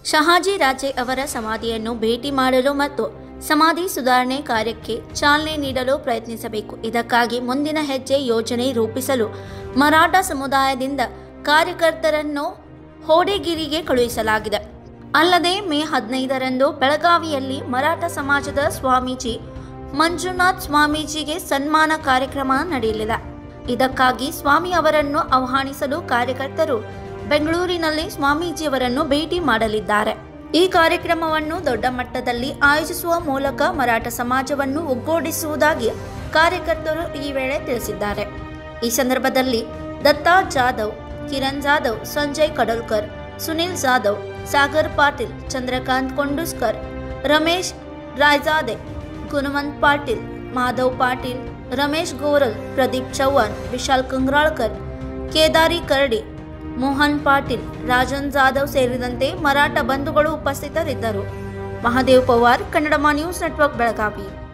ಶಹಾಜಿ ರಾಜೆ ಅವರ ಸಮಾಧಿಯನ್ನು ಭೇಟಿ ಮಾಡಲು ಮತ್ತು ಸಮಾಧಿ ಸುಧಾರಣೆ ಕಾರ್ಯಕ್ಕೆ ಚಾಲನೆ ನೀಡಲು ಪ್ರಯತ್ನಿಸಬೇಕು ಇದಕ್ಕಾಗಿ ಮುಂದಿನ ಹೆಜ್ಜೆ ಯೋಜನೆ ರೂಪಿಸಲು ಮರಾಠ ಸಮುದಾಯದಿಂದ ಕಾರ್ಯಕರ್ತರನ್ನು ಹೋಡೆಗಿರಿಗೆ ಕಳುಹಿಸಲಾಗಿದೆ ಅಲ್ಲದೆ ಮೇ ಹದಿನೈದರಂದು ಬೆಳಗಾವಿಯಲ್ಲಿ ಮರಾಠ ಸಮಾಜದ ಸ್ವಾಮೀಜಿ ಮಂಜುನಾಥ್ ಸ್ವಾಮೀಜಿಗೆ ಸನ್ಮಾನ ಕಾರ್ಯಕ್ರಮ ನಡೆಯಲಿದೆ ಇದಕ್ಕಾಗಿ ಸ್ವಾಮಿ ಅವರನ್ನು ಆಹ್ವಾನಿಸಲು ಕಾರ್ಯಕರ್ತರು ಬೆಂಗಳೂರಿನಲ್ಲಿ ಸ್ವಾಮೀಜಿಯವರನ್ನು ಭೇಟಿ ಮಾಡಲಿದ್ದಾರೆ ಈ ಕಾರ್ಯಕ್ರಮವನ್ನು ದೊಡ್ಡ ಮಟ್ಟದಲ್ಲಿ ಆಯೋಜಿಸುವ ಮೂಲಕ ಮರಾಠ ಸಮಾಜವನ್ನು ಒಗ್ಗೂಡಿಸುವುದಾಗಿ ಕಾರ್ಯಕರ್ತರು ಈ ವೇಳೆ ತಿಳಿಸಿದ್ದಾರೆ ಈ ಸಂದರ್ಭದಲ್ಲಿ ದತ್ತಾ ಜಾಧವ್ ಕಿರಣ್ ಜಾಧವ್ ಸಂಜಯ್ ಕಡೋಲ್ಕರ್ ಸುನಿಲ್ ಜಾಧವ್ ಸಾಗರ್ ಪಾಟೀಲ್ ಚಂದ್ರಕಾಂತ್ ಕೊಂಡುಸ್ಕರ್ ರಮೇಶ್ ರಾಯ್ಜಾದೆ ಗುಣವಂತ್ ಪಾಟೀಲ್ ಮಾಧವ್ ಪಾಟೀಲ್ ರಮೇಶ್ ಗೋರಲ್ ಪ್ರದೀಪ್ ಚವ್ಹಾಣ್ ವಿಶಾಲ್ ಕಂಗ್ರಾಳ್ಕರ್ ಕೇದಾರಿ ಕರಡಿ ಮೋಹನ್ ಪಾಟೀಲ್ ರಾಜನ್ ಜಾಧವ್ ಸೇರಿದಂತೆ ಮರಾಠ ಬಂಧುಗಳು ಉಪಸ್ಥಿತರಿದ್ದರು ಮಹಾದೇವ್ ಪವಾರ್ ಕನ್ನಡಮ ನ್ಯೂಸ್ ನೆಟ್ವರ್ಕ್ ಬೆಳಗಾವಿ